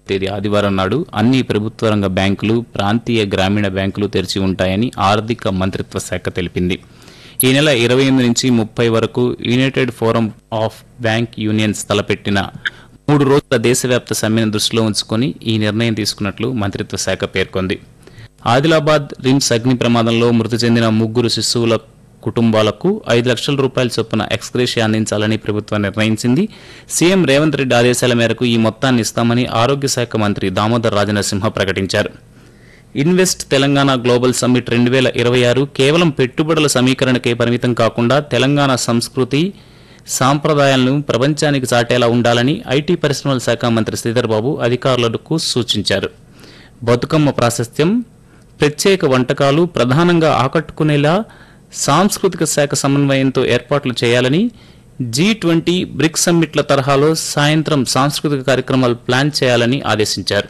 తేదీ ఆదివారం నాడు అన్ని ప్రభుత్వ రంగ బ్యాంకులు ప్రాంతీయ గ్రామీణ బ్యాంకులు తెరిచి ఉంటాయని ఆర్థిక మంత్రిత్వ శాఖ తెలిపింది ఈ నెల ఇరవై ఎనిమిది నుంచి ముప్పై వరకు united forum of bank unions తలపెట్టిన మూడు రోజుల దేశవ్యాప్త సమ్మెను దృష్టిలో ఉంచుకొని ఈ నిర్ణయం తీసుకున్నట్లు మంత్రిత్వ శాఖ పేర్కొంది ఆదిలాబాద్ రిమ్స్ అగ్ని ప్రమాదంలో మృతి చెందిన ముగ్గురు శిశువుల కుటుంబాలకు ఐదు లక్షల రూపాయల చొప్పున ఎక్స్గ్రేషియా అందించాలని ప్రభుత్వం నిర్ణయించింది సీఎం రేవంత్ రెడ్డి ఆదేశాల మేరకు ఈ మొత్తాన్ని ఇస్తామని ఆరోగ్య శాఖ మంత్రి దామోదర్ రాజనరసింహ ప్రకటించారు ఇన్వెస్ట్ తెలంగాణ గ్లోబల్ సమ్మిట్ రెండు వేల ఇరవై ఆరు కేవలం పెట్టుబడుల సమీకరణకే పరిమితం కాకుండా తెలంగాణ సంస్కృతి సాంప్రదాయాలను ప్రపంచానికి చాటేలా ఉండాలని ఐటీ పరిశ్రమల శాఖ మంత్రి శ్రీధర్ బాబు అధికారులకు సూచించారు బతుకమ్మ ప్రాశస్త్యం ప్రత్యేక వంటకాలు ప్రధానంగా ఆకట్టుకునేలా సాంస్కృతిక శాఖ సమన్వయంతో ఏర్పాట్లు చేయాలని జీ ట్వంటీ బ్రిక్స్ సమ్మిట్ల తరహాలో సాయంత్రం సాంస్కృతిక కార్యక్రమాలు ప్లాన్ చేయాలని ఆదేశించారు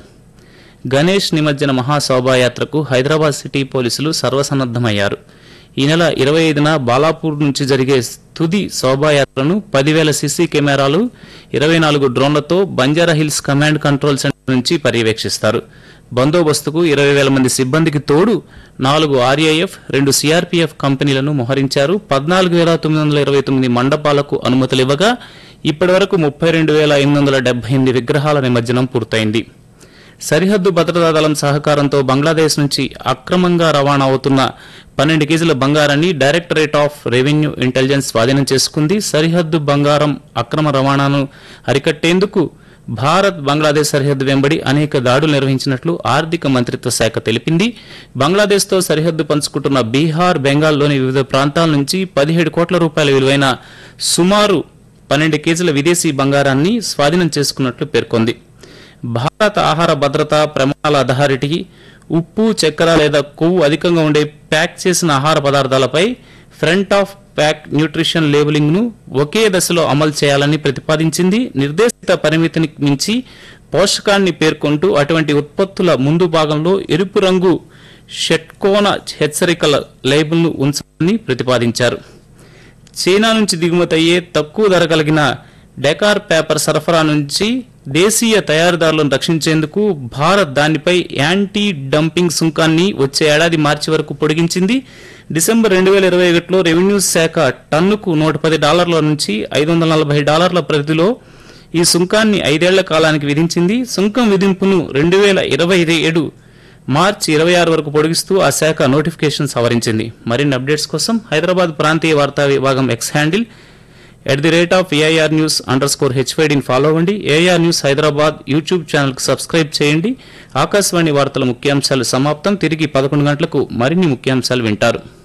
గణేష్ నిమజ్జన మహాశోభాయాత్రకు హైదరాబాద్ సిటీ పోలీసులు సర్వసన్నద్దమయ్యారు ఈ నెల ఇరవై ఐదున బాలాపూర్ నుంచి జరిగే తుది శోభాయాత్రను పదివేల సీసీ కెమెరాలు ఇరవై నాలుగు డ్రోన్లతో Banjara hills command control centre నుంచి పర్యవేక్షిస్తారు బందోబస్తుకు ఇరవై వేల మంది సిబ్బందికి తోడు నాలుగు ఆర్ఏఎఫ్ రెండు సిఆర్పీఎఫ్ కంపెనీలను మోహరించారు పద్నాలుగు వేల తొమ్మిది వందల ఇరవై తొమ్మిది మండపాలకు అనుమతులు ఇవ్వగా ఇప్పటివరకు ముప్పై రెండు వేల ఎనిమిది వందల డెబ్బై ఎనిమిది విగ్రహాల నిమజ్జనం పూర్తయింది సరిహద్దు భద్రతా దళం సహకారంతో బంగ్లాదేశ్ నుంచి అక్రమంగా రవాణా అవుతున్న పన్నెండు కేజీల బంగారాన్ని డైరెక్టరేట్ ఆఫ్ రెవెన్యూ ఇంటెలిజెన్స్ స్వాధీనం చేసుకుంది సరిహద్దు బంగారం అక్రమ రవాణాను అరికట్టేందుకు భారత్ బంగ్లాదేశ్ సరిహద్దు వెంబడి అనేక దాడులు నిర్వహించినట్లు ఆర్థిక మంత్రిత్వ శాఖ తెలిపింది బంగ్లాదేశ్తో సరిహద్దు పంచుకుంటున్న బీహార్ బెంగాల్లోని వివిధ ప్రాంతాల నుంచి పదిహేడు కోట్ల రూపాయల విలువైన సుమారు పన్నెండు కేజీల విదేశీ బంగారాన్ని స్వాధీనం చేసుకున్నట్లు పేర్కొంది భారత ఆహార భద్రత ప్రమాణాల అథారిటీ ఉప్పు చక్కెర లేదా కొవ్వు అధికంగా ఉండే ప్యాక్ చేసిన ఆహార పదార్థాలపై front of pack nutrition labelling ను ఒకే దశలో అమలు చేయాలని ప్రతిపాదించింది నిర్దేశిత పరిమితిని మించి పోషకాన్ని పేర్కొంటూ అటువంటి ఉత్పత్తుల ముందు భాగంలో ఎరుపు రంగు షట్కోణ హెచ్చరికల లేబుల్ను ఉంచాలని ప్రతిపాదించారు చైనా నుంచి దిగుమతి అయ్యే తక్కువ ధర కలిగిన డెకార్ పేపర్ సరఫరా నుంచి దేశీయ తయారీదారులను రక్షించేందుకు భారత్ దానిపై యాంటీ డంపింగ్ సుంకాన్ని వచ్చే ఏడాది మార్చి వరకు పొడిగించింది డిసెంబర్ రెండు వేల ఇరవై ఒకటిలో రెవెన్యూ శాఖ టన్నుకు నూట పది డాలర్ల నుంచి ఐదు వందల నలభై డాలర్ల పరిధిలో ఈ సుంకాన్ని ఐదేళ్ల కాలానికి విధించింది సుంకం విధింపును రెండు వేల ఇరవై ఏడు మార్చి ఇరవై ఆరు వరకు పొడిగిస్తూ ఆ శాఖ నోటిఫికేషన్ సవరించింది మరిన్ని అప్డేట్స్ కోసం హైదరాబాద్ ప్రాంతీయ వార్తా విభాగం X handle at the rate of AIR news underscore హెచ్వైడిని ఫాలో అవ్వండి ఏఐఆర్ న్యూస్ హైదరాబాద్ యూట్యూబ్ ఛానల్కి సబ్స్క్రైబ్ చేయండి ఆకాశవాణి వార్తల ముఖ్యాంశాలు సమాప్తం తిరిగి పదకొండు గంటలకు మరిన్ని ముఖ్యాంశాలు వింటారు